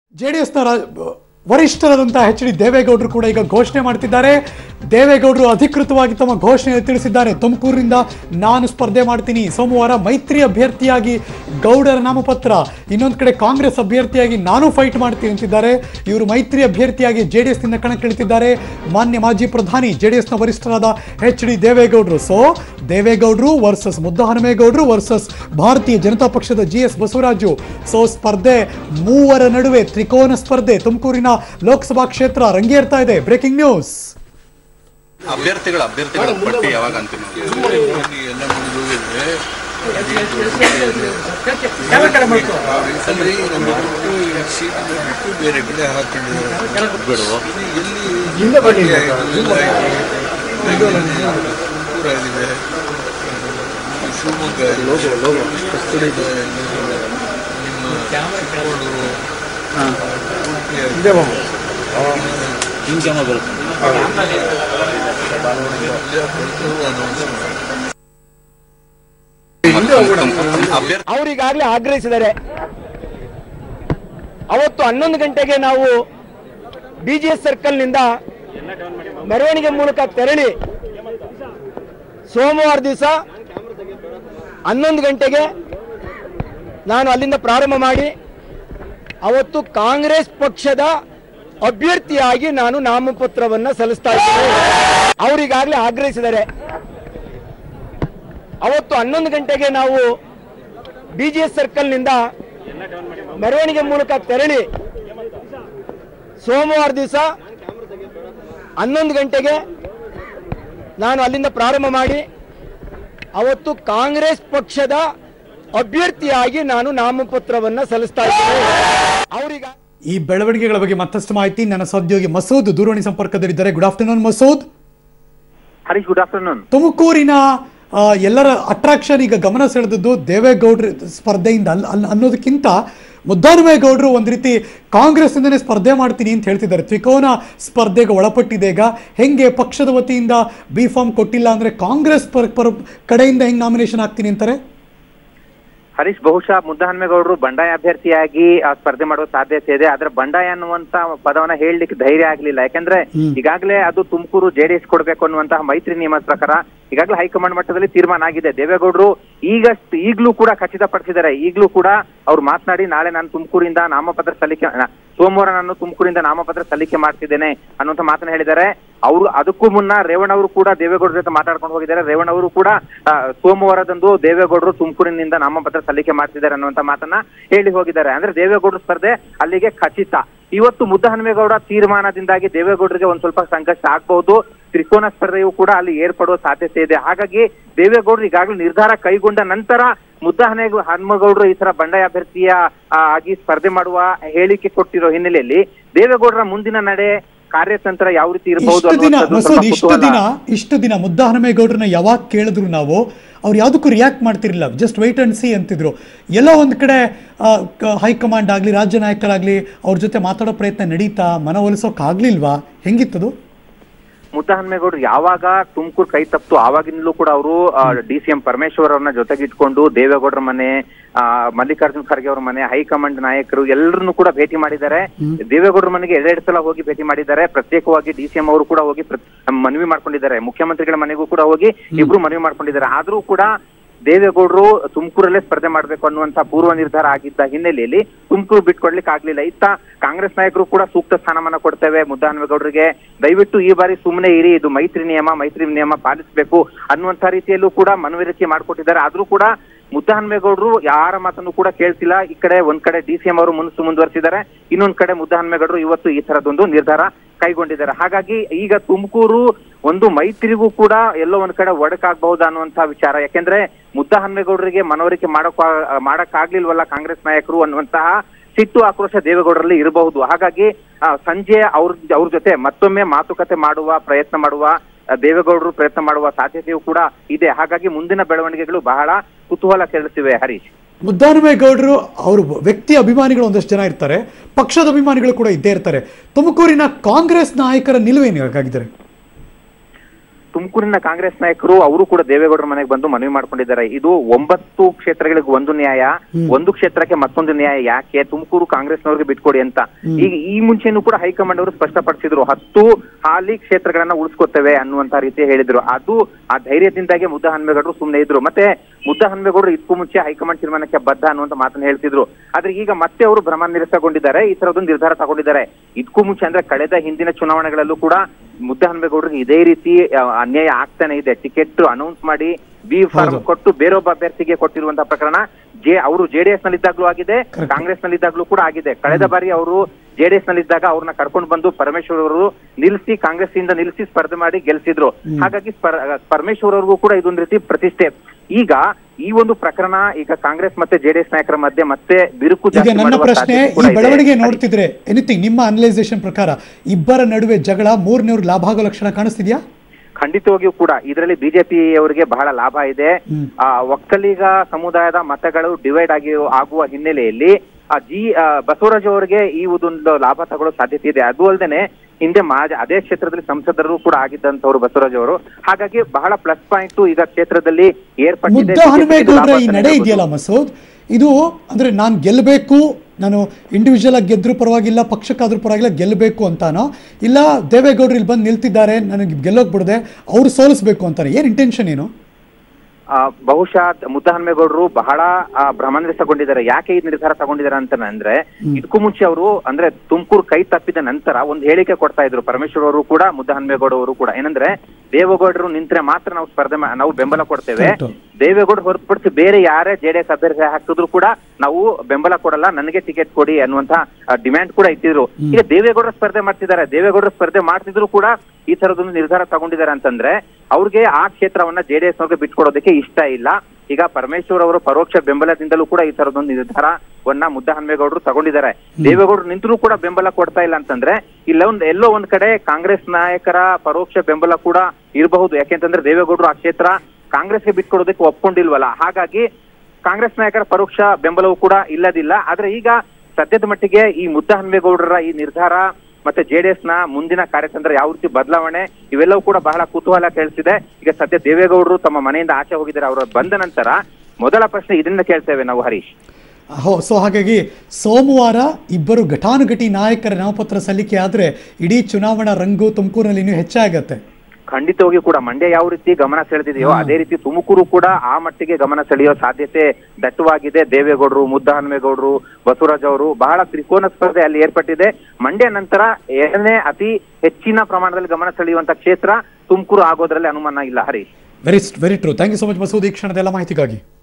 ಜೆಡಿಎಸ್ನ ವರಿಷ್ಠರಾದಂತಹ H D ದೇವೇಗೌಡರು ಕೂಡ ಈಗ ಘೋಷಣೆ ಮಾಡ್ತಿದ್ದಾರೆ ದೇವೇಗೌಡರು ಅಧಿಕೃತವಾಗಿ ತಮ್ಮ ಘೋಷಣೆ ತಿಳಿಸಿದ್ದಾರೆ ತುಮಕೂರಿನಿಂದ ನಾನು ಸ್ಪರ್ಧೆ ಮಾಡ್ತೀನಿ ಸೋಮವಾರ ಮೈತ್ರಿ ಅಭ್ಯರ್ಥಿಯಾಗಿ ಗೌಡರ ನಾಮಪತ್ರ ಇನ್ನೊಂದು ಕಡೆ ಕಾಂಗ್ರೆಸ್ ಅಭ್ಯರ್ಥಿಯಾಗಿ ನಾನು ಫೈಟ್ ಮಾಡ್ತೀನಿ ಅಂತಿದ್ದಾರೆ ಇವರು ಮೈತ್ರಿ ಅಭ್ಯರ್ಥಿಯಾಗಿ ಜೆ ಡಿ ಎಸ್ನಿಂದ ಕಣಕ್ಕಿಳಿತಿದ್ದಾರೆ ಮಾನ್ಯ ಮಾಜಿ ಪ್ರಧಾನಿ ಜೆ ಡಿ ಎಸ್ನ ವರಿಷ್ಠರಾದ ಎಚ್ ಡಿ ದೇವೇಗೌಡರು ಸೊ ದೇವೇಗೌಡರು ವರ್ಸಸ್ ಮುದ್ದಹನುಮೇಗೌಡರು ವರ್ಸಸ್ ಭಾರತೀಯ ಜನತಾ ಪಕ್ಷದ ಜಿ ಎಸ್ ಬಸವರಾಜು ಸೊ ಸ್ಪರ್ಧೆ ಮೂವರ ನಡುವೆ ತ್ರಿಕೋನ ಸ್ಪರ್ಧೆ ತುಮಕೂರಿನ ಲೋಕಸಭಾ ಕ್ಷೇತ್ರ ರಂಗೇರ್ತಾ ಇದೆ ಬ್ರೇಕಿಂಗ್ ನ್ಯೂಸ್ ಅಭ್ಯರ್ಥಿಗಳ ಅಭ್ಯರ್ಥಿಗಳ ಪಟ್ಟಿ ಯಾವಾಗ ಅಂತಿಮ ಎಲ್ಲ ಮುಗಿದೋಗಿದೆ ಅಲ್ಲಿ ನಮ್ಮದು ಸೀಟ್ ಬಿಟ್ಟು ಬೇರೆ ಕಡೆ ಹಾಕೊಂಡಿದ್ದಾರೆ ಎಲ್ಲಿ ತುಮಕೂರು ಆಗಿದೆ ಶಿವಮೊಗ್ಗ ಆಗಿದೆ. ನಿಮ್ಮ ಚಿಕ್ಕೋಡು, ಉಡುಪಿ ಆಗಿದೆ. ಎಲ್ಲ ಬರ್ದು announce ಮಾಡಿ. ಅಭ್ಯರ್ಥಿ ಅವರಿಗಾಗಲೇ ಆಗ್ರಹಿಸಿದ್ದಾರೆ ಅವತ್ತು ಹನ್ನೊಂದು ಗಂಟೆಗೆ ನಾವು ಬಿ ಜಿ ಎಸ್ ಸರ್ಕಲ್ನಿಂದ ಮೆರವಣಿಗೆ ಮೂಲಕ ತೆರಳಿ ಸೋಮವಾರ ದಿವಸ ಹನ್ನೊಂದು ಗಂಟೆಗೆ ನಾನು ಅಲ್ಲಿಂದ ಪ್ರಾರಂಭ ಮಾಡಿ ಅವತ್ತು ಕಾಂಗ್ರೆಸ್ ಪಕ್ಷದ ಅಭ್ಯರ್ಥಿಯಾಗಿ ನಾನು ನಾಮಪತ್ರವನ್ನು ಸಲ್ಲಿಸ್ತಾ ಇದ್ದೇನೆ ಅವರಿಗಾಗಲೇ ಆಗ್ರಹಿಸಿದ್ದಾರೆ ಅವತ್ತು ಹನ್ನೊಂದು ಗಂಟೆಗೆ ನಾವು ಬಿ ಜಿ ಎಸ್ ಸರ್ಕಲ್ನಿಂದ ಮೆರವಣಿಗೆ ಮೂಲಕ ತೆರಳಿ ಸೋಮವಾರ ದಿವಸ ಹನ್ನೊಂದು ಗಂಟೆಗೆ ನಾನು ಅಲ್ಲಿಂದ ಪ್ರಾರಂಭ ಮಾಡಿ ಅವತ್ತು ಕಾಂಗ್ರೆಸ್ ಪಕ್ಷದ ಅಭ್ಯರ್ಥಿಯಾಗಿ ನಾನು ನಾಮಪತ್ರವನ್ನು ಸಲ್ಲಿಸ್ತಾ ಇದ್ದೇನೆ ಅವರಿಗ ಈ ಬೆಳವಣಿಗೆಗಳ ಬಗ್ಗೆ ಮತ್ತಷ್ಟು ಮಾಹಿತಿ ನನ್ನ ಸಹೋದ್ಯೋಗಿ ಮಸೂದ್ ದೂರವಾಣಿ ಸಂಪರ್ಕದಲ್ಲಿದ್ದಾರೆ good afternoon Masood Harish good afternoon ತುಮಕೂರಿನ ಆ, ಎಲ್ಲರ ಅಟ್ರಾಕ್ಷನ್ ಈಗ ಗಮನ ಸೆಳೆದದ್ದು ದೇವೇಗೌಡ್ರ ಸ್ಪರ್ಧೆಯಿಂದ ಅಲ್ ಅಲ್ ಅನ್ನೋದಕ್ಕಿಂತ ಮುದ್ದಾನುಮೇಗೌಡರು ಒಂದು ರೀತಿ ಕಾಂಗ್ರೆಸ್ಸಿಂದನೇ ಸ್ಪರ್ಧೆ ಮಾಡ್ತೀನಿ ಅಂತ ಹೇಳ್ತಿದ್ದಾರೆ ತ್ರಿಕೋನ ಸ್ಪರ್ಧೆಗೆ ಒಳಪಟ್ಟಿದೆ ಈಗ ಹೆಂಗೆ ಪಕ್ಷದ ವತಿಯಿಂದ ಬಿ ಫಾರ್ಮ್ ಕೊಟ್ಟಿಲ್ಲ ಅಂದ್ರೆ ಕಾಂಗ್ರೆಸ್ ಪರ ಪರ ಕಡೆಯಿಂದ ಹೆಂಗೆ ನಾಮಿನೇಷನ್ ಆಗ್ತೀನಿ ಅಂತಾರೆ ಹರೀಶ್ ಬಹುಶಃ ಮುದ್ದಹನುಮೇಗೌಡರು ಬಂಡಾಯ ಅಭ್ಯರ್ಥಿಯಾಗಿ ಆ, ಸ್ಪರ್ಧೆ ಮಾಡುವ ಸಾಧ್ಯತೆ ಇದೆ ಆದ್ರೆ ಬಂಡಾಯ ಅನ್ನುವಂತ ಪದವನ್ನ ಹೇಳಲಿಕ್ಕೆ ಧೈರ್ಯ ಆಗ್ಲಿಲ್ಲ ಯಾಕಂದ್ರೆ ಈಗಾಗಲೇ ಅದು ತುಮಕೂರು ಜೆಡಿಎಸ್ ಕೊಡ್ಬೇಕು ಅನ್ನುವಂತಹ ಮೈತ್ರಿ ನಿಯಮದ ಪ್ರಕಾರ ಈಗಾಗಲೇ ಹೈಕಮಾಂಡ್ ಮಟ್ಟದಲ್ಲಿ ತೀರ್ಮಾನ ಆಗಿದೆ ದೇವೇಗೌಡರು ಈಗ ಈಗಲೂ ಕೂಡ ಖಚಿತಪಡಿಸಿದ್ದಾರೆ ಈಗಲೂ ಕೂಡ ಅವ್ರು ಮಾತನಾಡಿ ನಾಳೆ ನಾನು ತುಮಕೂರಿಂದ ನಾಮಪತ್ರ ಸಲ್ಲಿಕೆ ನ- ಸೋಮವಾರ ನಾನು ತುಮಕೂರಿಂದ ನಾಮಪತ್ರ ಸಲ್ಲಿಕೆ ಮಾಡ್ತಿದ್ದೇನೆ ಅನ್ನುವಂತ ಮಾತನ್ನ ಹೇಳಿದ್ದಾರೆ ಅವರು ಅದಕ್ಕೂ ಮುನ್ನ ರೇವಣ್ಣ ಅವರು ಕೂಡ ದೇವೇಗೌಡರ ಜೊತೆ ಮಾತಾಡ್ಕೊಂಡು ಹೋಗಿದ್ದಾರೆ ರೇವಣ್ಣ ಅವರು ಕೂಡ ಆ, ಸೋಮವಾರದಂದು ದೇವೇಗೌಡರು ತುಮಕೂರಿನಿಂದ ನಾಮಪತ್ರ ಸಲ್ಲಿಕೆ ಮಾಡ್ತಿದ್ದಾರೆ ಅನ್ನುವಂತ ಮಾತನ್ನ ಹೇಳಿ ಹೋಗಿದ್ದಾರೆ ಅಂದ್ರೆ ದೇವೇಗೌಡರ ಸ್ಪರ್ಧೆ ಅಲ್ಲಿಗೆ ಖಚಿತ ಇವತ್ತು ಮುದ್ದಹನುಮೇಗೌಡ ತೀರ್ಮಾನದಿಂದಾಗಿ ದೇವೇಗೌಡರಿಗೆ ಒಂದ್ ಸ್ವಲ್ಪ ಸಂಕಷ್ಟ ಆಗ್ಬಹುದು ತ್ರಿಕೋನ ಸ್ಪರ್ಧೆಯು ಕೂಡ ಅಲ್ಲಿ ಏರ್ಪಡುವ ಸಾಧ್ಯತೆ ಇದೆ ಹಾಗಾಗಿ ದೇವೇಗೌಡರು ಈಗಾಗಲೇ ನಿರ್ಧಾರ ಕೈಗೊಂಡ ನಂತರ ಮುದ್ದಹನೆ ಹನುಮಗೌಡರು ಈ ತರ ಬಂಡಾಯ ಅಭ್ಯರ್ಥಿಯ ಆ, ಆಗಿ ಸ್ಪರ್ಧೆ ಮಾಡುವ ಹೇಳಿಕೆ ಕೊಟ್ಟಿರೋ ಹಿನ್ನೆಲೆಯಲ್ಲಿ ದೇವೇಗೌಡರ ಮುಂದಿನ ನಡೆ ಕಾರ್ಯತಂತ್ರ ಯಾವ ರೀತಿ ಇರಬಹುದು ಇಷ್ಟು ದಿನ ಅನ್ನುವಂಥದ್ದು ಮಸೂದ್ ಸ್ವಲ್ಪ ಇಷ್ಟು ಕುತೂಹಲ. ದಿನ ಇಷ್ಟು ದಿನ ಮುದ್ದಹನುಮೇಗೌಡರನ್ನ ಯಾವಾಗ ಕೇಳಿದ್ರು ನಾವು ಅವ್ರು ಯಾವುದಕ್ಕೂ ರಿಯಾಕ್ಟ್ ಮಾಡ್ತಿರ್ಲಿಲ್ಲ ಜಸ್ಟ್ ವೆಯ್ಟ್ ಅಂಡ್ ಸಿ ಅಂತಿದ್ರು ಎಲ್ಲೋ ಒಂದು ಕಡೆ ಆ, ಕ- ಹೈಕಮಾಂಡ್ ಆಗಲಿ ರಾಜ್ಯ ನಾಯಕರಾಗಲಿ ಅವ್ರ ಜೊತೆ ಮಾತಾಡೋ ಪ್ರಯತ್ನ ನಡೀತಾ ಮನವೊಲಿಸೋಕ್ಕಾಗ್ಲಿಲ್ವಾ ಹೆಂಗಿತ್ತದು ಮುದ್ದಹನುಮೇಗೌಡರು ಯಾವಾಗ ತುಮಕೂರು ಕೈ ತಪ್ಪಿತು ಆವಾಗಿನಲ್ಲೂ ಕೂಡ ಅವರು ಡಿ ಸಿ ಎಂ ಪರಮೇಶ್ವರ್ ಅವ್ರನ್ನ ಜೊತೆಗಿಟ್ಕೊಂಡು ದೇವೇಗೌಡರ ಮನೆ ಆ, ಮಲ್ಲಿಕಾರ್ಜುನ್ ಖರ್ಗೆ ಅವರ ಮನೆ ಹೈಕಮಾಂಡ್ ನಾಯಕರು ಎಲ್ಲರನ್ನು ಕೂಡ ಭೇಟಿ ಮಾಡಿದ್ದಾರೆ ದೇವೇಗೌಡರ ಮನೆಗೆ ಎರಡೆರಡು ಸಲ ಹೋಗಿ ಭೇಟಿ ಮಾಡಿದ್ದಾರೆ ಪ್ರತ್ಯೇಕವಾಗಿ ಡಿ ಸಿ ಎಂ ಅವರು ಕೂಡ ಹೋಗಿ ಪ್ರ- ಮನವಿ ಮಾಡ್ಕೊಂಡಿದ್ದಾರೆ ಮುಖ್ಯಮಂತ್ರಿಗಳ ಮನೆಗೂ ಕೂಡ ಹೋಗಿ ಇಬ್ರು ಮನವಿ ಮಾಡ್ಕೊಂಡಿದ್ದಾರೆ ಆದ್ರೂ ಕೂಡ ದೇವೇಗೌಡರು ತುಮಕೂರಲ್ಲೇ ಸ್ಪರ್ಧೆ ಮಾಡಬೇಕು ಅನ್ನುವಂತ ಪೂರ್ವ ನಿರ್ಧಾರ ಆಗಿದ್ದ ಹಿನ್ನೆಲೆಯಲ್ಲಿ ತುಮಕೂರು ಬಿಟ್ಕೊಡ್ಲಿಕ್ಕೆ ಆಗ್ಲಿಲ್ಲ ಇತ್ತ ಕಾಂಗ್ರೆಸ್ ನಾಯಕರು ಕೂಡ ಸೂಕ್ತ ಸ್ಥಾನಮಾನ ಕೊಡ್ತೇವೆ ಮುದ್ದಹನುಮೇಗೌಡರಿಗೆ ದಯವಿಟ್ಟು ಈ ಬಾರಿ ಸುಮ್ಮನೆ ಇರಿ ಇದು ಮೈತ್ರಿ ನಿಯಮ ಮೈತ್ರಿ ನಿಯಮ ಪಾಲಿಸಬೇಕು ಅನ್ನುವಂತ ರೀತಿಯಲ್ಲೂ ಕೂಡ ಮನವರಿಕೆ ಮಾಡಿಕೊಟ್ಟಿದ್ದಾರೆ ಆದ್ರೂ ಕೂಡ ಮುದ್ದಹನುಮೇಗೌಡರು ಯಾರ ಮಾತನ್ನು ಕೂಡ ಕೇಳ್ತಿಲ್ಲ ಈ ಕಡೆ ಒಂದ್ ಕಡೆ ಡಿ ಸಿ ಎಂ ಅವರು ಮುನ್ಸು ಮುಂದುವರಿಸಿದ್ದಾರೆ ಇನ್ನೊಂದ್ ಕಡೆ ಮುದ್ದಹನುಮೇಗೌಡರು ಇವತ್ತು ಈ ತರದೊಂದು ನಿರ್ಧಾರ ಕೈಗೊಂಡಿದ್ದಾರೆ ಹಾಗಾಗಿ ಈಗ ತುಮಕೂರು ಒಂದು ಮೈತ್ರಿಗೂ ಕೂಡ ಎಲ್ಲೋ ಒಂದ್ ಕಡೆ ಒಡಕಾಗಬಹುದಾ ಅನ್ನುವಂತ ವಿಚಾರ ಯಾಕೆಂದ್ರೆ ಮುದ್ದಹನುಮೇಗೌಡರಿಗೆ ಮನವರಿಕೆ ಮಾಡಕ್ ಮಾಡಕ್ ಆಗ್ಲಿಲ್ವಲ್ಲ ಕಾಂಗ್ರೆಸ್ ನಾಯಕರು ಅನ್ನುವಂತಹ ಸಿಟ್ಟು ಆಕ್ರೋಶ ದೇವೇಗೌಡರಲ್ಲಿ ಇರಬಹುದು ಹಾಗಾಗಿ ಆ, ಸಂಜೆ ಅವ್ರ ಅವ್ರ ಜೊತೆ ಮತ್ತೊಮ್ಮೆ ಮಾತುಕತೆ ಮಾಡುವ ಪ್ರಯತ್ನ ಮಾಡುವ ಆ, ದೇವೇಗೌಡರು ಪ್ರಯತ್ನ ಮಾಡುವ ಸಾಧ್ಯತೆಯೂ ಕೂಡ ಇದೆ ಹಾಗಾಗಿ ಮುಂದಿನ ಬೆಳವಣಿಗೆಗಳು ಬಹಳ ಕುತೂಹಲ ಕೆರಳಿಸಿವೆ ಹರೀಶ್ ಮುದ್ದಾನುಮೇಗೌಡರು ಅವರು ವ್ಯಕ್ತಿ ಅಭಿಮಾನಿಗಳು ಒಂದಷ್ಟು ಜನ ಇರ್ತಾರೆ ಪಕ್ಷದ ಅಭಿಮಾನಿಗಳು ಕೂಡ ಇದ್ದೇ ಇರ್ತಾರೆ ತುಮಕೂರಿನ ಕಾಂಗ್ರೆಸ್ ನಾಯಕರ ನಿಲುವೇನು ಹಾಗಾಗಿದ್ದಾರೆ ತುಮಕೂರಿನ ಕಾಂಗ್ರೆಸ್ ನಾಯಕರು ಅವರು ಕೂಡ ದೇವೇಗೌಡರ ಮನೆಗೆ ಬಂದು ಮನವಿ ಮಾಡ್ಕೊಂಡಿದ್ದಾರೆ ಇದು ಒಂಬತ್ತು ಕ್ಷೇತ್ರಗಳಿಗೆ ಒಂದು ನ್ಯಾಯ ಒಂದು ಕ್ಷೇತ್ರಕ್ಕೆ ಮತ್ತೊಂದು ನ್ಯಾಯ ಯಾಕೆ ತುಮಕೂರು ಕಾಂಗ್ರೆಸ್ನವ್ರಿಗೆ ಬಿಟ್ಕೊಡಿ ಅಂತ ಈಗ ಈ ಮುಂಚೆನೂ ಕೂಡ ಹೈಕಮಾಂಡ್ ಅವರು ಸ್ಪಷ್ಟಪಡಿಸಿದ್ರು ಹತ್ತು ಹಾಲಿ ಕ್ಷೇತ್ರಗಳನ್ನ ಉಳಿಸ್ಕೊತೇವೆ ಅನ್ನುವಂತ ರೀತಿ ಹೇಳಿದ್ರು ಅದು ಆ ಧೈರ್ಯದಿಂದಾಗಿ ಮುದ್ದ ಹನ್ಮೇಗೌಡರು ಸುಮ್ಮನೆ ಇದ್ರು ಮತ್ತೆ ಮುದ್ದ ಹನ್ಮೇಗೌಡರು ಇದಕ್ಕೂ ಮುಂಚೆ ಹೈಕಮಾಂಡ್ ತೀರ್ಮಾನಕ್ಕೆ ಬದ್ಧ ಅನ್ನುವಂತ ಮಾತನ್ನ ಹೇಳ್ತಿದ್ರು ಆದ್ರೆ ಈಗ ಮತ್ತೆ ಅವರು ಭ್ರಮ ನಿರಸಗೊಂಡಿದ್ದಾರೆ ಈ ತರದೊಂದು ನಿರ್ಧಾರ ತಗೊಂಡಿದ್ದಾರೆ ಇದಕ್ಕೂ ಮುಂಚೆ ಅಂದ್ರೆ ಕಳೆದ ಹಿಂದಿನ ಚುನಾವಣೆಗಳಲ್ಲೂ ಕೂಡ ಮುದ್ದ ಹನ್ಮೇಗೌಡರಿಗೆ ಇದೇ ರೀತಿ ಆ, ಅನ್ಯಾಯ ಆಗ್ತಾನೆ ಇದೆ ಟಿಕೆಟ್ ಅನೌನ್ಸ್ ಮಾಡಿ ಬಿ ಫಾರ್ಮ್ ಕೊಟ್ಟು ಬೇರೊಬ್ಬ ಅಭ್ಯರ್ಥಿಗೆ ಕೊಟ್ಟಿರುವಂತಹ ಪ್ರಕರಣ ಜೆ ಅವರು ಜೆಡಿಎಸ್ ನಲ್ಲಿದ್ದಾಗ್ಲೂ ಆಗಿದೆ Correct. ಕಾಂಗ್ರೆಸ್ ನಲ್ಲಿದ್ದಾಗ್ಲೂ ಕೂಡ ಆಗಿದೆ ಕಳೆದ ಬಾರಿ ಅವರು ಜೆಡಿಎಸ್ ನಲ್ಲಿದ್ದಾಗ ಅವ್ರನ್ನ ಕರ್ಕೊಂಡು ಬಂದು ಪರಮೇಶ್ವರ್ ಅವರು ನಿಲ್ಲಿಸಿ ಕಾಂಗ್ರೆಸ್ ಇಂದ ನಿಲ್ಲಿಸಿ ಸ್ಪರ್ಧೆ ಮಾಡಿ ಗೆಲ್ಸಿದ್ರು ಹಾಗಾಗಿ ಸ್ಪರ್- ಪರಮೇಶ್ವರ್ ಅವ್ರಿಗೂ ಕೂಡ ಇದೊಂದು ರೀತಿ ಪ್ರತಿಷ್ಠೆ ಈಗ ಈ ಒಂದು ಪ್ರಕರಣ ಈಗ ಕಾಂಗ್ರೆಸ್ ಮತ್ತೆ ಜೆಡಿಎಸ್ ನಾಯಕರ ಮಧ್ಯೆ ಮತ್ತೆ ಬಿರುಕು ಈಗ ಜಾಸ್ತಿ ನನ್ನ ಮಾಡುವ ಪ್ರಶ್ನೆ ಸಾಧ್ಯತೆ ಈ ಕೂಡ ಇದೆ. ಬೆಳವಣಿಗೆ ನೋಡ್ತಿದ್ರೆ ಎನಿಥಿಂಗ್ ನಿಮ್ಮ ಅನಲೈಸೇಷನ್ ಪ್ರಕಾರ ಇಬ್ಬರ ನಡುವೆ ಜಗಳ ಮೂರನೇವ್ರು ಲಾಭ ಆಗೋ ಲಕ್ಷಣ ಕಾಣಿಸ್ತಿದ್ಯಾ ಖಂಡಿತವಾಗಿಯೂ ಕೂಡ ಇದರಲ್ಲಿ ಬಿಜೆಪಿ ಅವರಿಗೆ ಬಹಳ ಲಾಭ ಇದೆ ಹ್ಮ್. ಆ ಒಕ್ಕಲಿಗ ಸಮುದಾಯದ ಮತಗಳು ಡಿವೈಡ್ ಆಗಿ ಆಗುವ ಹಿನ್ನೆಲೆಯಲ್ಲಿ ಆ ಜಿ ಆ, ಬಸವರಾಜ್ ಅವರಿಗೆ ಈ ಒಂದು ಲಾಭ ತಗೊಳ್ಳೋ ಸಾಧ್ಯತೆ ಇದೆ ಅದು ಅಲ್ಲದೆ ಹಿಂದೆ ಮಾಜ ಅದೇ ಕ್ಷೇತ್ರದಲ್ಲಿ ಸಂಸದರು ಕೂಡ ಆಗಿದ್ದಂತವ್ರು ಬಸವರಾಜ್ ಅವರು ಹಾಗಾಗಿ ಬಹಳ ಪ್ಲಸ್ ಪಾಯಿಂಟ್ ಈಗ ಕ್ಷೇತ್ರದಲ್ಲಿ ಏರ್ಪಟ್ಟಿದೆ ಮುದ್ದ BJP ಗೆ ಹನುಮೇಗೌಡರ ಲಾಭ ಈ ಅಂತಾನೆ ನಡೆ ಹೇಳ್ಬೋದು. ಇದೆಯಲ್ಲ ಮಸೂದ್ ಇದು ಅಂದ್ರೆ ನಾನು ಗೆಲ್ಲಬೇಕು ನಾನು ಇಂಡಿವಿಜುವಲ್ ಆಗಿ ಗೆದ್ರೂ ಪರವಾಗಿಲ್ಲ ಪಕ್ಷಕ್ಕಾದ್ರೂ ಪರವಾಗಿಲ್ಲ ಗೆಲ್ಲಬೇಕು ಅಂತಾನೋ ಇಲ್ಲ ದೇವೇಗೌಡರು ಇಲ್ಲಿ ಬಂದು ನಿಲ್ತಿದ್ದಾರೆ ನನಗೆ ಗೆಲ್ಲೋಕ್ ಬಿಡದೆ ಅವ್ರು ಸೋಲಿಸ್ಬೇಕು ಅಂತಾರೆ ಏನ್ ಇಂಟೆನ್ಷನ್ ಏನು ಆ, ಬಹುಶಃ ಮುದ್ದಹನ್ಮೇಗೌಡರು ಬಹಳ ಆ, ಭ್ರಮನಿರಸಗೊಂಡಿದ್ದಾರೆ ಯಾಕೆ ಈ ನಿರ್ಧಾರ ತಗೊಂಡಿದ್ದಾರೆ ಅಂತ ಅಂದ್ರೆ ಇದಕ್ಕೂ ಮುಂಚೆ ಅವರು ಅಂದ್ರೆ ತುಮಕೂರು ಕೈ ತಪ್ಪಿದ ನಂತರ ಒಂದು ಹೇಳಿಕೆ ಕೊಡ್ತಾ ಇದ್ರು ಪರಮೇಶ್ವರ್ ಅವರು ಕೂಡ ಮುದ್ದಹನ್ಮೇಗೌಡ ಅವರು ಕೂಡ ಏನಂದ್ರೆ ದೇವೇಗೌಡರು ನಿಂತ್ರೆ ಮಾತ್ರ ನಾವು ಸ್ಪರ್ಧೆ ಮಾ- ನಾವು ಬೆಂಬಲ ಕೊಡ್ತೇವೆ Correct. ದೇವೇಗೌಡ ಹೊರತುಪಡಿಸಿ ಬೇರೆ ಯಾರೇ ಜೆಡಿಎಸ್ ಅಭ್ಯರ್ಥಿ ಹಾಕಿದ್ರು ಕೂಡ ನಾವು ಬೆಂಬಲ ಕೊಡಲ್ಲ ನನಗೆ ಟಿಕೆಟ್ ಕೊಡಿ ಅನ್ನುವಂತ ಡಿಮ್ಯಾಂಡ್ ಕೂಡ ಇಟ್ಟಿದ್ರು ಈಗ ದೇವೇಗೌಡರು ಸ್ಪರ್ಧೆ ಮಾಡ್ತಿದ್ದಾರೆ ದೇವೇಗೌಡರು ಸ್ಪರ್ಧೆ ಮಾಡ್ತಿದ್ರು ಕೂಡ ಈ ತರದೊಂದು ನಿರ್ಧಾರ ತಗೊಂಡಿದ್ದಾರೆ ಅಂತಂದ್ರೆ ಅವ್ರಿಗೆ ಆ ಕ್ಷೇತ್ರವನ್ನ ಜೆಡಿಎಸ್ ಅವ್ರಿಗೆ ಬಿಟ್ಕೊಡೋದಕ್ಕೆ ಇಷ್ಟ ಇಲ್ಲ ಈಗ ಪರಮೇಶ್ವರ್ ಅವರು ಪರೋಕ್ಷ ಬೆಂಬಲದಿಂದಲೂ ಕೂಡ ಈ ತರದೊಂದು ನಿರ್ಧಾರವನ್ನ ಮುದ್ದ ಹನ್ಮೇಗೌಡರು ತಗೊಂಡಿದ್ದಾರೆ ದೇವೇಗೌಡರು ನಿಂತರೂ ಕೂಡ ಬೆಂಬಲ ಕೊಡ್ತಾ ಇಲ್ಲ ಅಂತಂದ್ರೆ ಇಲ್ಲ ಒಂದ್ ಎಲ್ಲೋ ಒಂದ್ ಕಡೆ ಕಾಂಗ್ರೆಸ್ ನಾಯಕರ ಪರೋಕ್ಷ ಬೆಂಬಲ ಕೂಡ ಇರಬಹುದು ಯಾಕೆಂತಂದ್ರೆ ದೇವೇಗೌಡರು ಆ ಕ್ಷೇತ್ರ ಕಾಂಗ್ರೆಸ್ಗೆ ಬಿಟ್ಕೊಡೋದಕ್ಕೆ ಒಪ್ಕೊಂಡಿಲ್ವಲ್ಲ ಹಾಗಾಗಿ ಕಾಂಗ್ರೆಸ್ ನಾಯಕರ ಪರೋಕ್ಷ ಬೆಂಬಲವೂ ಕೂಡ ಇಲ್ಲದಿಲ್ಲ ಆದ್ರೆ ಈಗ ಸದ್ಯದ ಮಟ್ಟಿಗೆ ಈ ಮುದ್ದ ಹನ್ಮೇಗೌಡರ ಈ ನಿರ್ಧಾರ ಮತ್ತೆ ಜೆಡಿಎಸ್ ನ ಮುಂದಿನ ಕಾರ್ಯತಂತ್ರ ಯಾವ ರೀತಿ ಬದಲಾವಣೆ ಇವೆಲ್ಲವೂ ಕೂಡ ಬಹಳ ಕುತೂಹಲ ಕೇಳಿಸಿದೆ ಈಗ ಸದ್ಯ ದೇವೇಗೌಡರು ತಮ್ಮ ಮನೆಯಿಂದ ಆಚೆ ಹೋಗಿದ್ದಾರೆ ಅವರು ಬಂದ ನಂತರ ಮೊದಲ ಪ್ರಶ್ನೆ ಇದನ್ನ ಕೇಳ್ತೇವೆ ನಾವು ಹರೀಶ್ ಹೋ ಸೊ ಹಾಗಾಗಿ ಸೋಮವಾರ ಇಬ್ಬರು ಘಟಾನುಘಟಿ ನಾಯಕರ ನಾಮಪತ್ರ ಸಲ್ಲಿಕೆ ಆದ್ರೆ ಇಡೀ ಚುನಾವಣಾ ರಂಗು ತುಮಕೂರಿನಲ್ಲಿ ಇನ್ನೂ ಹೆಚ್ಚಾಗತ್ತೆ ಖಂಡಿತವಾಗಿಯೂ ಕೂಡ ಮಂಡ್ಯ ಯಾವ ರೀತಿ ಗಮನ ಸೆಳೆದಿದೆಯೋ ಅದೇ ರೀತಿ ತುಮಕೂರು ಕೂಡ ಆ ಮಟ್ಟಿಗೆ ಗಮನ ಸೆಳೆಯೋ ಸಾಧ್ಯತೆ ದಟ್ಟವಾಗಿದೆ ದೇವೇಗೌಡರು ಮುದ್ದಹನುಮೇಗೌಡರು ಬಸವರಾಜ್ ಅವರು ಬಹಳ ತ್ರಿಕೋನ ಸ್ಪರ್ಧೆ ಅಲ್ಲಿ ಏರ್ಪಟ್ಟಿದೆ ಮಂಡ್ಯ ನಂತರ ಎರಡನೇ ಅತಿ ಹೆಚ್ಚಿನ ಪ್ರಮಾಣದಲ್ಲಿ ಗಮನ ಸೆಳೆಯುವಂತ ಕ್ಷೇತ್ರ ತುಮಕೂರು ಆಗೋದ್ರಲ್ಲಿ ಅನುಮಾನ ಇಲ್ಲ Harish very very true thank you so much Masood ಈ ಕ್ಷಣದ ಎಲ್ಲ ಮಾಹಿತಿಗಾಗಿ